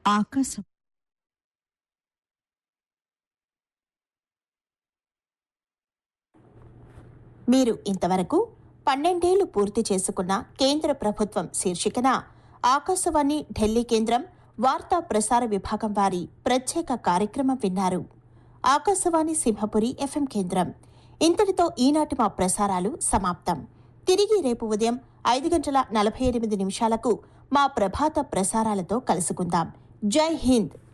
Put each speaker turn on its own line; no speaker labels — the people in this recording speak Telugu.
ఆకాశం
మీరు ఇంతవరకు పన్నెండేళ్లు పూర్తి చేసుకున్న కేంద్ర ప్రభుత్వం శీర్షికన ఆకాశవాణి ఢిల్లీ కేంద్రం వార్తా ప్రసార విభాగం వారి ప్రత్యేక కార్యక్రమం విన్నారు ఆకాశవాణి సింహపురి ఎఫ్ఎం కేంద్రం ఇంతటితో ఈనాటి మా ప్రసారాలు సమాప్తం తిరిగి రేపు ఉదయం ఐదు గంటల నలభై ఎనిమిది నిమిషాలకు మా ప్రభాత ప్రసారాలతో కలుసుకుందాం జై హింద్